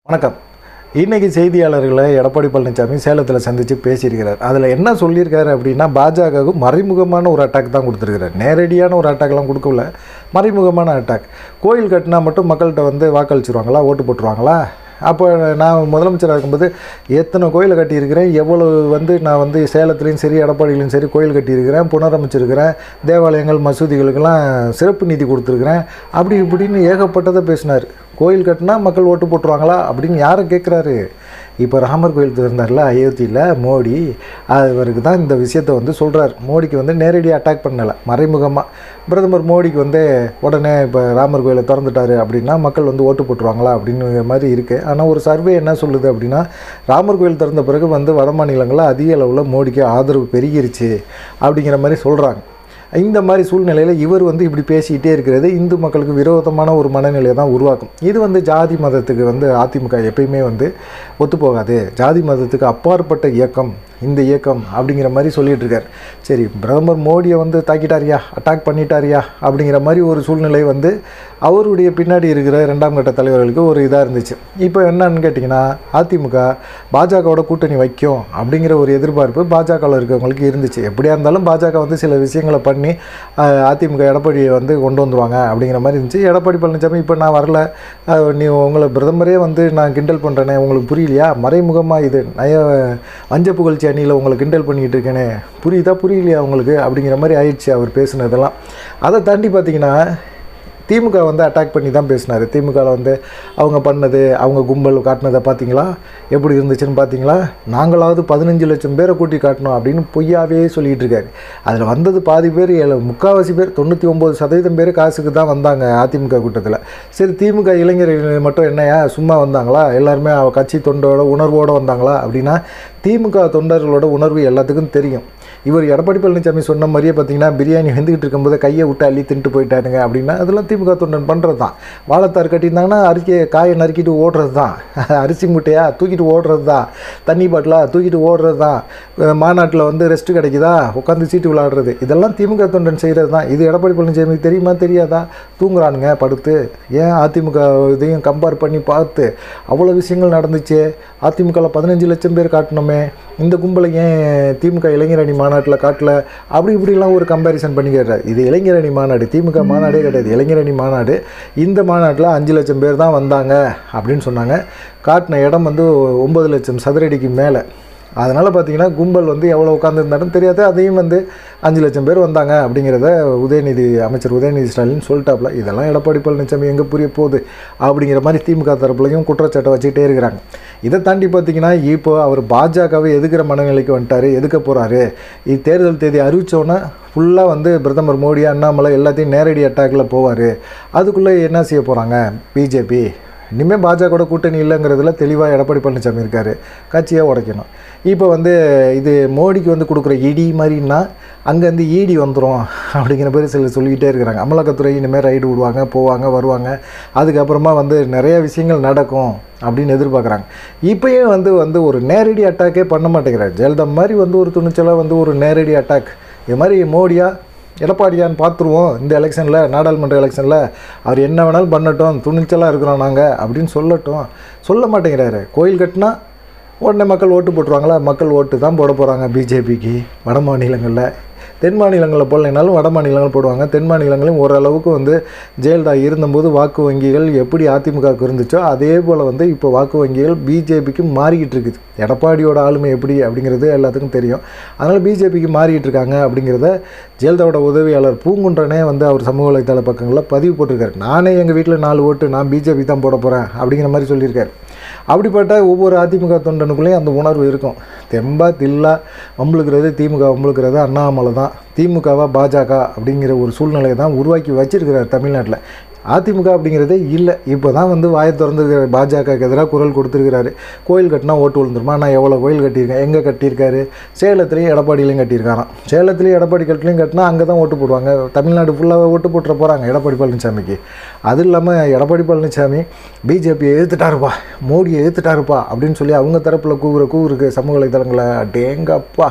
வணக்கம் இன்னைக்கு செய்தியாளர்களை எடப்பாடி பழனிசாமி சேலத்தில் சந்தித்து பேசியிருக்கிறார் அதில் என்ன சொல்லியிருக்காரு அப்படின்னா பாஜகவுக்கு மறைமுகமான ஒரு அட்டாக் தான் கொடுத்துருக்கிறார் நேரடியான ஒரு அட்டாக்லாம் கொடுக்கல மறைமுகமான அட்டாக் கோயில் கட்டினா மட்டும் மக்கள்கிட்ட வந்து வாக்களிச்சிருவாங்களா ஓட்டு போட்டுருவாங்களா அப்போ நான் முதலமைச்சராக இருக்கும்போது எத்தனை கோயிலை கட்டியிருக்கிறேன் எவ்வளவு வந்து நான் வந்து சேலத்துலேயும் சரி எடப்பாடியிலையும் சரி கோயில் கட்டியிருக்கிறேன் புனரமைச்சிருக்கிறேன் தேவாலயங்கள் மசூதிகளுக்கெல்லாம் சிறப்பு நிதி கொடுத்துருக்குறேன் அப்படி இப்படின்னு ஏகப்பட்டதை பேசினார் கோயில் கட்டினா மக்கள் ஓட்டு போட்டுருவாங்களா அப்படின்னு யாரை கேட்குறாரு இப்போ ராமர் கோயில் திறந்தார்ல அயோத்தியில் மோடி அவருக்கு தான் இந்த விஷயத்தை வந்து சொல்கிறார் மோடிக்கு வந்து நேரடியாக அட்டாக் பண்ணலை மறைமுகமாக பிரதமர் மோடிக்கு வந்து உடனே இப்போ ராமர் கோயிலை திறந்துட்டாரு அப்படின்னா மக்கள் வந்து ஓட்டு போட்டுருவாங்களா அப்படிங்கிற மாதிரி இருக்குது ஆனால் ஒரு சர்வே என்ன சொல்லுது அப்படின்னா ராமர் கோயில் திறந்த பிறகு வந்து வட மாநிலங்களில் அதிக அளவில் மோடிக்கு ஆதரவு பெருகிருச்சு அப்படிங்கிற மாதிரி சொல்கிறாங்க இந்த மாதிரி சூழ்நிலையில் இவர் வந்து இப்படி பேசிக்கிட்டே இருக்கிறது இந்து மக்களுக்கு விரோதமான ஒரு மனநிலையை தான் உருவாக்கும் இது வந்து ஜாதி மதத்துக்கு வந்து அதிமுக எப்பயுமே வந்து ஒத்துப்போகாது ஜாதி மதத்துக்கு அப்பாற்பட்ட இயக்கம் இந்த இயக்கம் அப்படிங்கிற மாதிரி சொல்லிட்டு இருக்கார் சரி பிரதமர் மோடியை வந்து தாக்கிட்டாரியா அட்டாக் பண்ணிட்டாரியா அப்படிங்கிற மாதிரி ஒரு சூழ்நிலை வந்து அவருடைய பின்னாடி இருக்கிற ரெண்டாம் கட்ட தலைவர்களுக்கு ஒரு இதாக இருந்துச்சு இப்போ என்னன்னு கேட்டிங்கன்னா அதிமுக பாஜகவோட கூட்டணி வைக்கும் அப்படிங்கிற ஒரு எதிர்பார்ப்பு பாஜகவில் இருக்கவங்களுக்கு இருந்துச்சு எப்படியா இருந்தாலும் பாஜக வந்து சில விஷயங்களை பண்ணி அஹ், அதிமுக எடப்பாடியை வந்து கொண்டு வந்துருவாங்க அப்படிங்கிற மாதிரி இருந்துச்சு எடப்பாடி பழனிசாமி இப்போ நான் வரல அஹ், நீ உங்களை பிரதமரே வந்து நான் கிண்டல் பண்ணுறேனே உங்களுக்கு புரியலையா மறைமுகமாக இது நய வஞ்ச புகழ்ச்சி அணியில் உங்களை கிண்டல் பண்ணிக்கிட்டு இருக்கேனே புரியுதா புரியலையா உங்களுக்கு அப்படிங்கிற மாதிரி ஆயிடுச்சு அவர் பேசுனதெல்லாம் அதை தாண்டி பார்த்தீங்கன்னா திமுக வந்து அட்டாக் பண்ணி தான் பேசினார் திமுகவில் வந்து அவங்க பண்ணது அவங்க கும்பல் காட்டினதை பார்த்தீங்களா எப்படி இருந்துச்சுன்னு பார்த்தீங்களா நாங்களாவது பதினஞ்சு லட்சம் பேரை கூட்டி காட்டணும் அப்படின்னு பொய்யாவே சொல்லிகிட்டு இருக்காரு அதில் வந்தது பாதி பேர் ஏழு முக்கால்வாசி பேர் தொண்ணூற்றி ஒம்பது சதவீதம் பேர் காசுக்கு தான் வந்தாங்க அதிமுக கூட்டத்தில் சரி திமுக இளைஞர்கள் மட்டும் என்னையா சும்மா வந்தாங்களா எல்லாருமே அவ கட்சி தொண்டோட உணர்வோடு வந்தாங்களா அப்படின்னா திமுக தொண்டர்களோட உணர்வு எல்லாத்துக்கும் தெரியும் இவர் எடப்பாடி பழனிசாமி சொன்ன மாதிரியே பார்த்தீங்கன்னா பிரியாணி வெந்துக்கிட்டு இருக்கும்போது கையை விட்டு அள்ளி தின்ட்டு போயிட்டாருங்க அப்படின்னா அதெல்லாம் திமுக தொண்டன் பண்ணுறது தான் வாழைத்தார் கட்டியிருந்தாங்கன்னா அரிசி காயை நறுக்கிட்டு ஓடுறது தான் அரிசி மூட்டையா தூக்கிட்டு ஓடுறது தான் தண்ணி பாட்டிலாக தூக்கிட்டு ஓடுறது தான் அஹ் மாநாட்டில் வந்து ரெஸ்ட் கிடைக்குதா உட்காந்து சீட்டு விளையாடுறது இதெல்லாம் திமுக தொண்டன் செய்கிறது தான் இது எடப்பாடி பழனிசாமிக்கு தெரியுமா தெரியாதா தூங்குறானுங்க படுத்து ஏன் அதிமுக இதையும் கம்பேர் பண்ணி பார்த்து அவ்வளோ விஷயங்கள் நடந்துச்சு அதிமுகவில் பதினஞ்சு லட்சம் பேர் காட்டணுமே இந்த கும்பலை ஏன் திமுக இளைஞரணி மாநாட்டில் காட்டல அப்படி இப்படிலாம் ஒரு கம்பேரிசன் பண்ணி கேட்டார் இது இளைஞரணி மாநாடு திமுக மாநாடே கிடையாது இளைஞரணி மாநாடு இந்த மாநாட்டில் அஞ்சு லட்சம் பேர் தான் வந்தாங்க அப்படின்னு சொன்னாங்க காட்டின இடம் வந்து ஒம்பது லட்சம் சதுரடிக்கு மேலே அதனால் பார்த்தீங்கன்னா கும்பல் வந்து எவ்வளோ உட்காந்துருந்தாலும் தெரியாது அதையும் வந்து அஞ்சு லட்சம் பேர் வந்தாங்க அப்படிங்கிறத உதயநிதி அமைச்சர் உதயநிதி ஸ்டாலின் சொல்லிட்டாப்புல இதெல்லாம் எடப்பாடி பழனிசாமி எங்கே புரிய போகுது அப்படிங்கிற மாதிரி திமுக தரப்புலையும் குற்றச்சாட்டை வச்சுக்கிட்டே இருக்கிறாங்க இதை தாண்டி பார்த்தீங்கன்னா இப்போ அவர் பாஜகவை எதுக்கிற மனநிலைக்கு வந்துட்டார் எதுக்க போகிறாரு இது தேர்தல் தேதி அறிவித்தோன்னே ஃபுல்லாக வந்து பிரதமர் மோடி அண்ணாமலை எல்லாத்தையும் நேரடி அட்டாக்கில் போவார் அதுக்குள்ளே என்ன செய்ய போகிறாங்க பிஜேபி இனிமேல் பாஜகவோட கூட்டணி இல்லைங்கிறதுல தெளிவாக எடப்பாடி பழனிசாமி இருக்கார் கட்சியாக உடைக்கணும் இப்போ வந்து இது மோடிக்கு வந்து கொடுக்குற இடி மாதிரின்னா அங்கேருந்து ஈடி வந்துடும் அப்படிங்கிற பேர் சிலர் சொல்லிக்கிட்டே இருக்கிறாங்க அமலாக்கத்துறை இனிமேல் ரைடு விடுவாங்க போவாங்க வருவாங்க அதுக்கப்புறமா வந்து நிறைய விஷயங்கள் நடக்கும் அப்படின்னு எதிர்பார்க்குறாங்க இப்போயும் வந்து வந்து ஒரு நேரடி அட்டாக்கே பண்ண மாட்டேங்கிறார் ஜெயலலிதா மாதிரி வந்து ஒரு துணிச்சலாக வந்து ஒரு நேரடி அட்டாக் இது மாதிரி மோடியா எடப்பாடியான்னு பார்த்துருவோம் இந்த எலெக்ஷனில் நாடாளுமன்ற எலெக்ஷனில் அவர் என்ன வேணாலும் பண்ணட்டும் துணிச்சலாக இருக்கிறோம் நாங்கள் அப்படின்னு சொல்லட்டும் சொல்ல மாட்டேங்கிறாரு கோயில் கட்டினா உடனே மக்கள் ஓட்டு போட்டுருவாங்களா மக்கள் ஓட்டு தான் போட போகிறாங்க பிஜேபிக்கு வட மாநிலங்களில் தென் மாநிலங்களில் போடலைனாலும் வட மாநிலங்கள் போடுவாங்க தென் மாநிலங்களையும் ஓரளவுக்கு வந்து ஜெயலலிதா இருந்தபோது வாக்கு வங்கிகள் எப்படி அதிமுகவுக்கு இருந்துச்சோ அதே போல் வந்து இப்போ வாக்கு வங்கிகள் பிஜேபிக்கு மாறிக்கிட்டு இருக்குது எடப்பாடியோட ஆளுமை எப்படி அப்படிங்கிறது எல்லாத்துக்கும் தெரியும் அதனால் பிஜேபிக்கு மாறிக்கிட்டு இருக்காங்க அப்படிங்கிறத ஜெயலலிதாவோட உதவியாளர் பூங்குன்றனே வந்து அவர் சமூக வலைத்தள பக்கங்களில் பதிவு போட்டிருக்காரு நானே எங்கள் வீட்டில் நாலு ஓட்டு நான் பிஜேபி தான் போட போகிறேன் அப்படிங்கிற மாதிரி சொல்லியிருக்காரு அப்படிப்பட்ட ஒவ்வொரு அதிமுக தொண்டனுக்குள்ளேயும் அந்த உணர்வு இருக்கும் தெம்பா தில்லா வம்புழுக்கிறது திமுக வம்புழுக்கிறது அண்ணாமலை தான் திமுகவா பாஜக அப்படிங்கிற ஒரு சூழ்நிலையை தான் உருவாக்கி வச்சிருக்கிறார் தமிழ்நாட்டில் அதிமுக அப்படிங்கிறதே இல்லை இப்போ தான் வந்து வாயை திறந்துருக்காரு பாஜகவுக்கு எதிராக குரல் கொடுத்துருக்கிறாரு கோயில் கட்டினா ஓட்டு விழுந்துருமா நான் எவ்வளோ கோயில் கட்டியிருக்கேன் எங்கே கட்டியிருக்காரு சேலத்துலேயும் எடப்பாடியிலையும் கட்டியிருக்காராம் சேலத்துலேயும் எடப்பாடி கட்டிலையும் கட்டினா அங்கே தான் ஓட்டு போடுவாங்க தமிழ்நாடு ஃபுல்லாக ஓட்டு போட்டுற போகிறாங்க எடப்பாடி பழனிசாமிக்கு அது இல்லாமல் எடப்பாடி பழனிசாமி பிஜேபியை எதிர்த்துட்டாருப்பா மோடியை எதிர்த்துட்டாருப்பா அப்படின்னு சொல்லி அவங்க தரப்பில் கூவுற கூவுருக்கு சமூக வலைதளங்களை டேங்கப்பா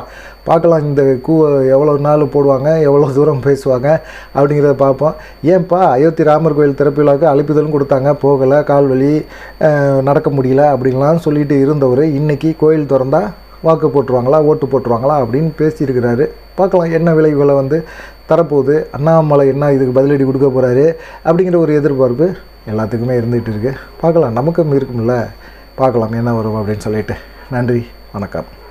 பார்க்கலாம் இந்த கூ எவ்வளோ நாள் போடுவாங்க எவ்வளோ தூரம் பேசுவாங்க அப்படிங்கிறத பார்ப்போம் ஏன்பா அயோத்தி ராமர் கோயில் திறப்பு விழாவுக்கு அழைப்புதலும் கொடுத்தாங்க போகலை கால் வலி அஹ், நடக்க முடியல அப்படின்லாம் சொல்லிட்டு இருந்தவர் இன்றைக்கி கோயில் திறந்தா வாக்கு போட்டுருவாங்களா ஓட்டு போட்டுருவாங்களா அப்படின்னு பேசியிருக்கிறாரு பார்க்கலாம் என்ன விளைவுகளை வந்து தரப்போகுது அண்ணாமலை என்ன இதுக்கு பதிலடி கொடுக்க போகிறாரு அப்படிங்கிற ஒரு எதிர்பார்ப்பு எல்லாத்துக்குமே இருந்துகிட்டு இருக்குது பார்க்கலாம் நமக்கும் இருக்கும்ல பார்க்கலாம் என்ன வரும் அப்படின்னு சொல்லிட்டு நன்றி வணக்கம்